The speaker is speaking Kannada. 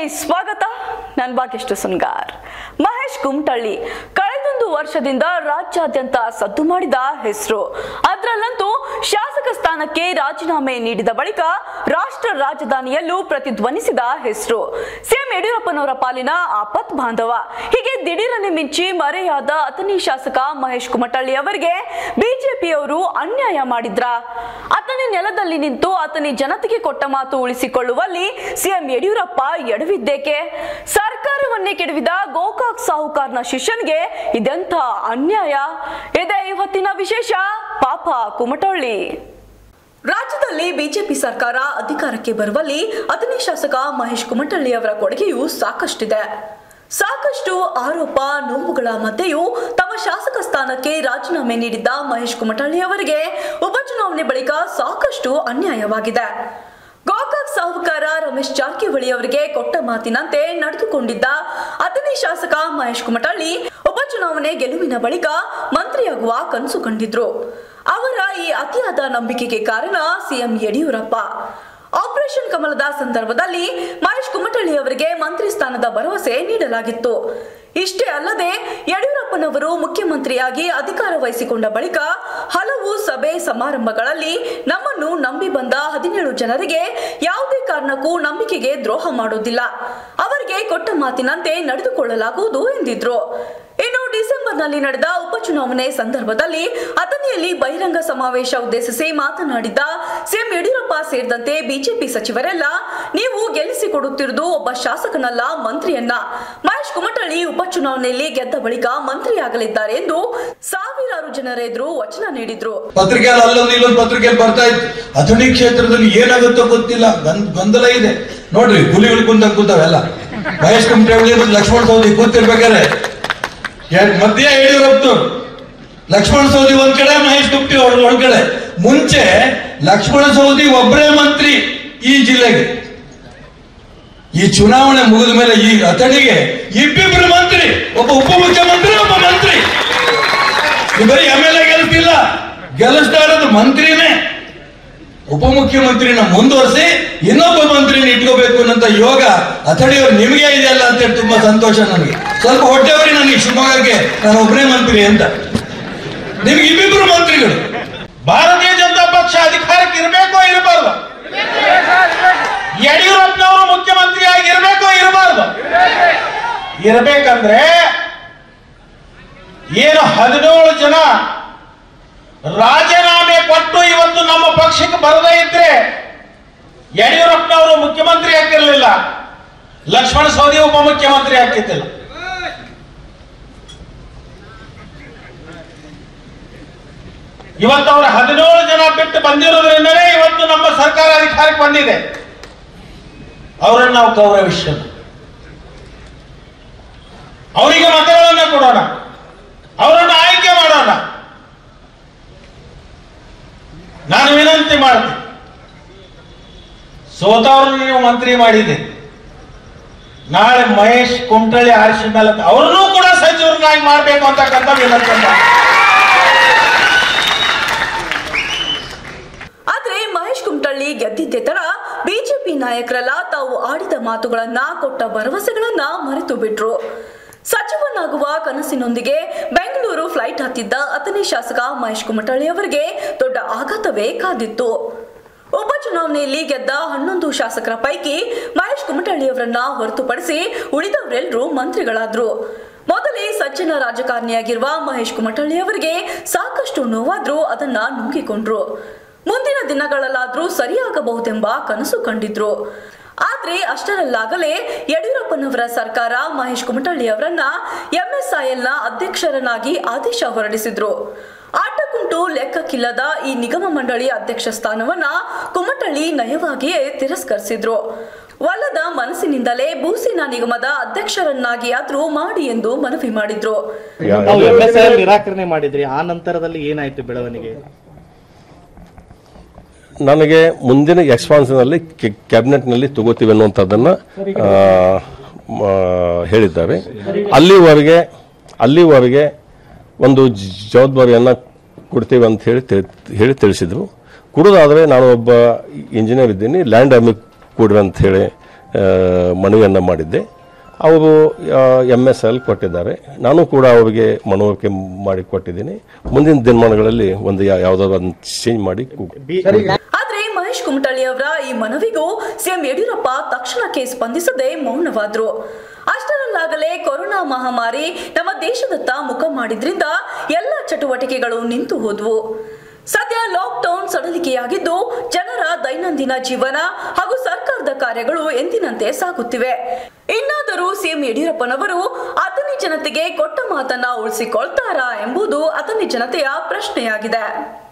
ಸ್ವಾಗತ ನಾನು ಭಾಗ್ಯಷ್ಟು ಸುನ್ಗಾರ್ ಮಹೇಶ್ ಕುಮಟಳ್ಳಿ ಕಳೆದೊಂದು ವರ್ಷದಿಂದ ರಾಜ್ಯಾದ್ಯಂತ ಸದ್ದು ಮಾಡಿದ ಹೆಸರು ಅದರಲ್ಲಂತೂ ಶಾಸಕ ಸ್ಥಾನಕ್ಕೆ ರಾಜೀನಾಮೆ ನೀಡಿದ ಬಳಿಕ ರಾಷ್ಟ್ರ ರಾಜಧಾನಿಯಲ್ಲೂ ಪ್ರತಿಧ್ವನಿಸಿದ ಹೆಸರು ಸಿಎಂ ಯಡಿಯೂರಪ್ಪನವರ ಪಾಲಿನ ಆಪತ್ ಬಾಂಧವ ಹೀಗೆ ದಿಢೀರನೆ ಮಿಂಚಿ ಮರೆಯಾದ ಅತನಿ ಶಾಸಕ ಮಹೇಶ್ ಕುಮಟಳ್ಳಿ ಅವರಿಗೆ ಬಿಜೆಪಿಯವರು ಅನ್ಯಾಯ ಮಾಡಿದ್ರ ಅತನಿ ನೆಲದಲ್ಲಿ ನಿಂತು ಅತನಿ ಜನತೆಗೆ ಕೊಟ್ಟ ಮಾತು ಉಳಿಸಿಕೊಳ್ಳುವಲ್ಲಿ ಸಿಎಂ ಯಡಿಯೂರಪ್ಪ ಎಡವಿದ್ದೇಕೆ ಸರ್ಕಾರವನ್ನೇ ಕೆಡವಿದ ಗೋಕಾಕ್ ಸಾಹುಕಾರ್ನ ಶಿಷ್ಯನಿಗೆ ಇದೆಂಥ ಅನ್ಯಾಯ ಇದೆ ಇವತ್ತಿನ ವಿಶೇಷ ಪಾಪ ಕುಮಟಳ್ಳಿ ರಾಜ್ಯದಲ್ಲಿ ಬಿಜೆಪಿ ಸರ್ಕಾರ ಅಧಿಕಾರಕ್ಕೆ ಬರುವಲ್ಲಿ ಅತನಿ ಶಾಸಕ ಮಹೇಶ್ ಕುಮಟಳ್ಳಿ ಅವರ ಕೊಡುಗೆಯೂ ಸಾಕಷ್ಟಿದೆ ಸಾಕಷ್ಟು ಆರೋಪ ನೋವುಗಳ ಮಧ್ಯೆಯೂ ತಮ್ಮ ಶಾಸಕ ಸ್ಥಾನಕ್ಕೆ ರಾಜೀನಾಮೆ ನೀಡಿದ್ದ ಮಹೇಶ್ ಕುಮಟಳ್ಳಿ ಅವರಿಗೆ ಉಪಚುನಾವಣೆ ಬಳಿಕ ಸಾಕಷ್ಟು ಅನ್ಯಾಯವಾಗಿದೆ ಗೋಕಾಕ್ ಸಾಹುಕಾರ ರಮೇಶ್ ಜಾರಕಿಹೊಳಿ ಅವರಿಗೆ ಕೊಟ್ಟ ಮಾತಿನಂತೆ ನಡೆದುಕೊಂಡಿದ್ದ ಅತನಿ ಶಾಸಕ ಮಹೇಶ್ ಕುಮಟಳ್ಳಿ ಉಪಚುನಾವಣೆ ಗೆಲುವಿನ ಬಳಿಕ ಮಂತ್ರಿಯಾಗುವ ಕನಸು ಕಂಡಿದ್ರು ಅವರ ಈ ಅತಿಯಾದ ನಂಬಿಕೆಗೆ ಕಾರಣ ಸಿಎಂ ಯಡಿಯೂರಪ್ಪ ಆಪರೇಷನ್ ಕಮಲದ ಸಂದರ್ಭದಲ್ಲಿ ಮಹೇಶ್ ಕುಮಟಳ್ಳಿ ಅವರಿಗೆ ಮಂತ್ರಿ ಸ್ಥಾನದ ಭರವಸೆ ನೀಡಲಾಗಿತ್ತು ಇಷ್ಟೇ ಅಲ್ಲದೆ ಯಡಿಯೂರಪ್ಪನವರು ಮುಖ್ಯಮಂತ್ರಿಯಾಗಿ ಅಧಿಕಾರ ವಹಿಸಿಕೊಂಡ ಬಳಿಕ ಹಲವು ಸಭೆ ಸಮಾರಂಭಗಳಲ್ಲಿ ನಮ್ಮನ್ನು ನಂಬಿ ಬಂದ ಹದಿನೇಳು ಜನರಿಗೆ ಯಾವುದೇ ಕಾರಣಕ್ಕೂ ನಂಬಿಕೆಗೆ ದ್ರೋಹ ಮಾಡೋದಿಲ್ಲ ಅವರಿಗೆ ಕೊಟ್ಟ ಮಾತಿನಂತೆ ನಡೆದುಕೊಳ್ಳಲಾಗುವುದು ಎಂದಿದ್ರು ಇನ್ನು ಡಿಸೆಂಬರ್ನಲ್ಲಿ ನಡೆದ ಉಪಚುನಾವಣೆ ಸಂದರ್ಭದಲ್ಲಿ ಅತನಿಯಲ್ಲಿ ಬಹಿರಂಗ ಸಮಾವೇಶ ಉದ್ದೇಶಿಸಿ ಮಾತನಾಡಿದ್ದ ಸಿಎಂ ಯಡಿಯೂರಪ್ಪ ಸೇರಿದಂತೆ ಬಿಜೆಪಿ ಸಚಿವರೆಲ್ಲ ನೀವು ಗೆಲ್ಲಿಸಿಕೊಡುತ್ತಿರುವುದು ಒಬ್ಬ ಶಾಸಕನಲ್ಲ ಮಂತ್ರಿಯನ್ನ ಮಹೇಶ್ ಕುಮಟಳ್ಳಿ ಉಪಚುನಾವಣೆಯಲ್ಲಿ ಗೆದ್ದ ಬಳಿಕ ಮಂತ್ರಿಯಾಗಲಿದ್ದಾರೆ ಎಂದು ಸಾವಿರಾರು ಜನರ ಎದುರು ವಚನ ನೀಡಿದ್ರು ಪತ್ರಿಕೆಯಲ್ಲಿ ಅಲ್ಲೊಂದು ಇಲ್ಲೊಂದು ಪತ್ರಿಕೆಯಲ್ಲಿ ಬರ್ತಾ ಇತ್ತು ಅಥಣಿ ಕ್ಷೇತ್ರದಲ್ಲಿ ಏನಾಗುತ್ತೋ ಗೊತ್ತಿಲ್ಲ ಗನ್- ಗೊಂದಲ ಇದೆ ನೋಡ್ರಿ ಹುಲಿಗಳು ಕುಂತ ಕೂತಾವೆಲ್ಲ ಮಹೇಶ್ ಕುಮಟಳ್ಳಿ ಲಕ್ಷ್ಮಣ ಸೌದಿ ಕೂತಿರ್ಬೇಕಾರೆ ಯಾ- ಮಧ್ಯ ಯಡಿಯೂರಪ್ಪನವ್ರು ಲಕ್ಷ್ಮಣ ಸೌದಿ ಒಂದ್ ಕಡೆ ಮಹೇಶ್ ಕುಮಟಿ ಒಂದ್ ಕಡೆ ಮುಂಚೆ ಲಕ್ಷ್ಮಣ ಸೌದಿ ಒಬ್ಬರೇ ಮಂತ್ರಿ ಈ ಜಿಲ್ಲೆಗೆ ಈ ಚುನಾವಣೆ ಮುಗಿದ ಮೇಲೆ ಈ ಅಥಣಿಗೆ ಇಬ್ಬಿಬ್ರು ಮಂತ್ರಿ ಒಬ್ಬ ಉಪಮುಖ್ಯಮಂತ್ರಿ ಒಬ್ಬ ಮಂತ್ರಿ ಈ ಬರೀ ಎಮ್ ಎಲ್ ಎ ಗೆಲ್ತಿಲ್ಲ ಗೆಲ್ಲಿಸ್ತಾ ಇರೋದು ಮಂತ್ರಿನೇ ಉಪಮುಖ್ಯಮಂತ್ರಿನ ಮುಂದುವರಿಸಿ ಇನ್ನೊಬ್ಬ ಮಂತ್ರಿನ ಇಟ್ಕೋಬೇಕು ಅನ್ನೋ ಯೋಗ ಅಥಣಿಯವ್ರು ನಿಮಗೆ ಇದೆಯಲ್ಲ ಅಂತೇಳಿ ತುಂಬಾ ಸಂತೋಷ ನನಗೆ ಸ್ವಲ್ಪ ಹೊಟ್ಟೆವರಿ ನನಗೆ ಶಿವಮೊಗ್ಗಕ್ಕೆ ನಾನು ಒಬ್ಬನೇ ಮಂತ್ರಿ ಅಂತ ನಿಮ್ಗೆ ಇಬ್ಬಿಬ್ರು ಮಂತ್ರಿಗಳು ಭಾರತೀಯ ಜನತಾ ಪಕ್ಷ ಅಧಿಕಾರಕ್ಕೆ ಇರಬೇಕೋ ಇರಬಾರ್ದು ಯಡಿಯೂರಪ್ಪನವರು ಮುಖ್ಯಮಂತ್ರಿ ಆಗಿ ಇರಬೇಕೋ ಇರಬಾರ್ದು ಇರಬೇಕಂದ್ರೆ ಏನು ಹದಿನೇಳು ಜನ ರಾಜೀನಾಮೆ ಕೊಟ್ಟು ಇವತ್ತು ನಮ್ಮ ಪಕ್ಷಕ್ಕೆ ಬರದೇ ಇದ್ರೆ ಯಡಿಯೂರಪ್ಪನವರು ಮುಖ್ಯಮಂತ್ರಿ ಆಗ್ತಿರ್ಲಿಲ್ಲ ಲಕ್ಷ್ಮಣ ಸವದಿ ಉಪಮುಖ್ಯಮಂತ್ರಿ ಆಗ್ತಿದ್ದಿಲ್ಲ ಇವತ್ತು ಅವರು ಹದಿನೇಳು ಜನ ಬಿಟ್ಟು ಬಂದಿರೋದ್ರಿಂದಲೇ ಇವತ್ತು ನಮ್ಮ ಸರ್ಕಾರ ಅಧಿಕಾರಕ್ಕೆ ಬಂದಿದೆ ಅವರನ್ನು ನಾವು ಗೌರವಿಸೋಣ ಅವರಿಗೆ ಮತಗಳನ್ನು ಕೊಡೋಣ ಅವರನ್ನು ಆಯ್ಕೆ ಮಾಡೋಣ ನಾನು ವಿನಂತಿ ಮಾಡ್ತೀನಿ ಸೋತವ್ರನ್ನ ನೀವು ಮಂತ್ರಿ ಮಾಡಿದೆ ನಾಳೆ ಮಹೇಶ್ ಕುಮಟಳ್ಳಿ ಆರಿಸಿದ ಮೇಲೆ ಅವ್ರನ್ನೂ ಕೂಡ ಸಚಿವರನ್ನಾಗಿ ಮಾಡಬೇಕು ಅಂತಕ್ಕಂಥ ವಿನಂತಿ ಮಾಡ್ತೀನಿ. ಆದ್ರೆ ಮಹೇಶ್ ಕುಮಟಳ್ಳಿ ಗೆದ್ದಿದ್ದೆ ತರ ಬಿಜೆಪಿ ನಾಯಕರೆಲ್ಲ ತಾವು ಆಡಿದ ಮಾತುಗಳನ್ನ ಕೊಟ್ಟ ಭರವಸೆಗಳನ್ನ ಮರೆತು ಬಿಟ್ರು ಸಚಿವನಾಗುವ ಕನಸಿನೊಂದಿಗೆ ಬೆಂಗಳೂರು ಫ್ಲೈಟ್ ಹತ್ತಿದ್ದ ಅತನಿ ಶಾಸಕ ಮಹೇಶ್ ಕುಮಟಳ್ಳಿ ಅವರಿಗೆ ದೊಡ್ಡ ಆಘಾತವೇ ಕಾದಿತ್ತು ಉಪಚುನಾವಣೆಯಲ್ಲಿ ಗೆದ್ದ ಹನ್ನೊಂದು ಶಾಸಕರ ಪೈಕಿ ಮಹೇಶ್ ಕುಮಟಳ್ಳಿ ಅವರನ್ನ ಹೊರತುಪಡಿಸಿ ಉಳಿದವರೆಲ್ಲರೂ ಮಂತ್ರಿಗಳಾದ್ರು ಮೊದಲೇ ಸಜ್ಜನ ರಾಜಕಾರಣಿಯಾಗಿರುವ ಮಹೇಶ್ ಕುಮಟಳ್ಳಿ ಅವರಿಗೆ ಸಾಕಷ್ಟು ನೋವಾದ್ರೂ ಅದನ್ನ ನುಂಗಿಕೊಂಡ್ರು ಮುಂದಿನ ದಿನಗಳಲ್ಲಾದ್ರೂ ಸರಿಯಾಗಬಹುದೆಂಬ ಕನಸು ಕಂಡಿದ್ರು ಆದ್ರೆ ಅಷ್ಟರಲ್ಲಾಗಲೇ ಯಡಿಯೂರಪ್ಪನವರ ಸರ್ಕಾರ ಮಹೇಶ್ ಕುಮಟಳ್ಳಿ ಅವರನ್ನ ಎಂಎಸ್ಐಎಲ್ನ ಅಧ್ಯಕ್ಷರನ್ನಾಗಿ ಆದೇಶ ಹೊರಡಿಸಿದ್ರು ಆಟಕ್ಕುಂಟು ಲೆಕ್ಕಕ್ಕಿಲ್ಲದ ಈ ನಿಗಮ ಮಂಡಳಿ ಅಧ್ಯಕ್ಷ ಸ್ಥಾನವನ್ನ ಕುಮಟಳ್ಳಿ ನಯವಾಗಿಯೇ ತಿರಸ್ಕರಿಸಿದ್ರು ಒಲ್ಲದ ಮನಸ್ಸಿನಿಂದಲೇ ಭೂಸೇನಾ ನಿಗಮದ ಅಧ್ಯಕ್ಷರನ್ನಾಗಿ ಆದ್ರೂ ಮಾಡಿ ಎಂದು ಮನವಿ ಮಾಡಿದ್ರು ತಾವು ಎಂ ಎಸ್ ಐ ನಿರಾಕರಣೆ ಮಾಡಿದ್ರಿ ಆ ನಂತರದಲ್ಲಿ ಏನಾಯ್ತು ಬೆಳವಣಿಗೆ ನನಗೆ ಮುಂದಿನ ಎಕ್ಸ್ಪಾನ್ಷನಲ್ಲಿ ಕ್ಯಾಬಿನೆಟ್ನಲ್ಲಿ ತಗೋತೀವಿ ಅನ್ನುವಂಥದ್ದನ್ನು ಆ, ಮ, ಹೇಳಿದ್ದಾರೆ ಅಲ್ಲಿವರೆಗೆ ಅಲ್ಲಿವರೆಗೆ ಒಂದು ಜ- ಜವಾಬ್ದಾರಿಯನ್ನು ಕೊಡ್ತೀವಿ ಅಂತ ಹೇಳಿ ತಿಳ್- ಹೇಳಿ ತಿಳಿಸಿದ್ರು ಕೊಡೋದಾದರೆ ನಾನು ಒಬ್ಬ ಇಂಜಿನಿಯರ್ ಇದ್ದೀನಿ ಲ್ಯಾಂಡ್ ಆರ್ಮಿ ಕೊಡ್ರಿ ಅಂತ ಹೇಳಿ ಮನವಿಯನ್ನು ಮಾಡಿದ್ದೆ ಅವರು ಎಮ್ ಎಸ್ ಎಲ್ ಕೊಟ್ಟಿದ್ದಾರೆ ನಾನು ಕೂಡ ಅವರಿಗೆ ಮನವರಿಕೆ ಮಾಡಿ ಕೊಟ್ಟಿದ್ದೀನಿ ಮುಂದಿನ ದಿನಮಾನಗಳಲ್ಲಿ ಒಂದು ಯಾ- ಯಾವುದಾದ್ರು ಒಂದು ಚೇಂಜ್ ಮಾಡಿ ಕೊ- ಆದ್ರೆ ಮಹೇಶ್ ಕುಮಟಳ್ಳಿ ಅವರ ಈ ಮನವಿಗೂ ಸಿಎಂ ಯಡಿಯೂರಪ್ಪ ತಕ್ಷಣಕ್ಕೆ ಸ್ಪಂದಿಸದೆ ಮೌನವಾದ್ರು ಅಷ್ಟರಲ್ಲಾಗಲೇ ಕೊರೋನಾ ಮಹಾಮಾರಿ ನಮ್ಮ ದೇಶದತ್ತ ಮುಖ ಮಾಡಿದ್ರಿಂದ ಎಲ್ಲ ಚಟುವಟಿಕೆಗಳು ನಿಂತು ಹೋದ್ವು ಸದ್ಯ ಲಾಕ್ಡೌನ್ ಸಡಲಿಕೆಯಾಗಿದ್ದು ಜನರ ದೈನಂದಿನ ಜೀವನ ಹಾಗೂ ಸರ್ಕಾರದ ಕಾರ್ಯಗಳು ಎಂದಿನಂತೆ ಸಾಗುತ್ತಿವೆ ಇನ್ನಾದರೂ ಸಿಎಂ ಯಡಿಯೂರಪ್ಪನವರು ಅಥಣಿ ಜನತೆಗೆ ಕೊಟ್ಟ ಮಾತನ್ನ ಉಳಿಸಿಕೊಳ್ತಾರಾ ಎಂಬುದು ಅಥಣಿ ಜನತೆಯ ಪ್ರಶ್ನೆಯಾಗಿದೆ